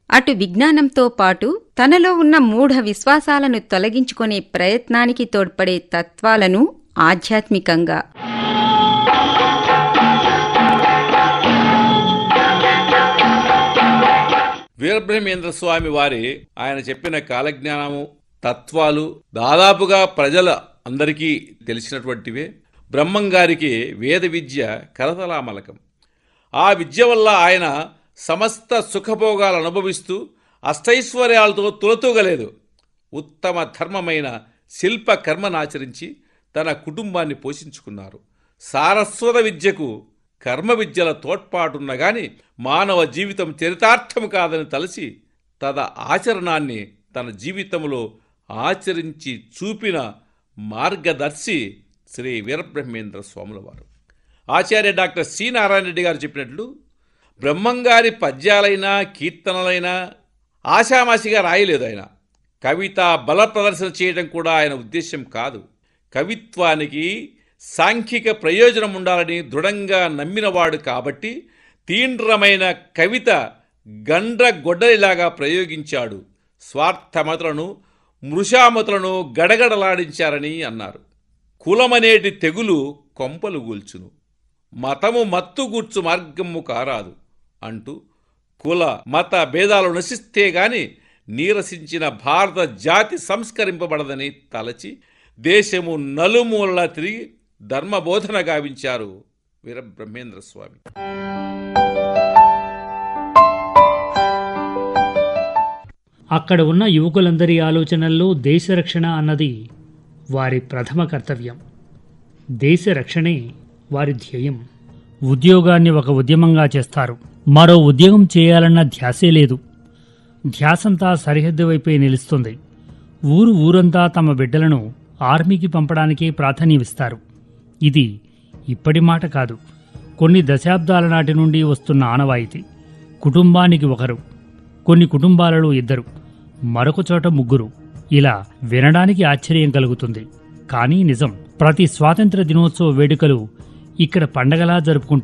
అటు విజ్ఞానంతో పాటు తనలో ఉన్న మూఢ విశ్వాసాలను తొలగించుకునే ప్రయత్నానికి తోడ్పడే తత్వాలను ఆధ్యాత్మికంగా వీరబ్రహ్మేంద్ర స్వామి వారి ఆయన చెప్పిన కాలజ్ఞానము తత్వాలు దాదాపుగా ప్రజల అందరికీ తెలిసినటువంటివే బ్రహ్మం గారికి వేద విద్య కరతలామలకం ఆ విద్య వల్ల ఆయన సమస్త సుఖభోగాలు అనుభవిస్తూ అష్టైశ్వర్యాలతో తులతూగలేదు ఉత్తమ ధర్మమైన శిల్ప కర్మనాచరించి తన కుటుంబాన్ని పోషించుకున్నారు సారస్వత విద్యకు కర్మ విద్యల తోడ్పాటున్న గాని మానవ జీవితం చరితార్థము కాదని తలసి తద ఆచరణాన్ని తన జీవితంలో ఆచరించి చూపిన మార్గదర్శి శ్రీ వీరబ్రహ్మేంద్ర స్వాముల వారు ఆచార్య డాక్టర్ సి నారాయణ రెడ్డి గారు చెప్పినట్లు బ్రహ్మంగారి పద్యాలైనా కీర్తనలైనా ఆషామాషిగా రాయలేదు ఆయన కవిత బల ప్రదర్శన చేయడం కూడా ఆయన ఉద్దేశం కాదు కవిత్వానికి సాంఘిక ప్రయోజనం ఉండాలని దృఢంగా నమ్మినవాడు కాబట్టి తీండ్రమైన కవిత గండ్ర గొడ్డలిలాగా ప్రయోగించాడు స్వార్థమతులను మృషామతులను గడగడలాడించారని అన్నారు కులమనేటి తెగులు కొంపలు గూల్చును మతము మత్తుగూర్చు మార్గము కారాదు అంటూ కుల మత భేదాలు నశిస్తే గాని నీరసించిన భారత జాతి సంస్కరింపబడదని తలచి దేశము నలుమూలలా తిరిగి ధర్మబోధన గావించారు వీరబ్రహ్మేంద్ర స్వామి అక్కడ ఉన్న యువకులందరి ఆలోచనల్లో దేశరక్షణ అన్నది వారి ప్రథమ కర్తవ్యం దేశ రక్షణే వారి ధ్యేయం ఉద్యోగాన్ని ఒక ఉద్యమంగా చేస్తారు మరో ఉద్యోగం చేయాలన్న ధ్యాసే లేదు ధ్యాసంతా సరిహద్దు వైపే నిలుస్తుంది ఊరు ఊరంతా తమ బిడ్డలను ఆర్మీకి పంపడానికే ప్రాధాన్యమిస్తారు ఇది ఇప్పటి మాట కాదు కొన్ని దశాబ్దాల నాటి నుండి వస్తున్న ఆనవాయితీ కుటుంబానికి ఒకరు కొన్ని కుటుంబాలలో ఇద్దరు మరొక చోట ముగ్గురు ఇలా వినడానికి ఆశ్చర్యం కలుగుతుంది కానీ నిజం ప్రతి స్వాతంత్ర దినోత్సవ వేడుకలు ఇక్కడ పండగలా జరుపుకుంటారు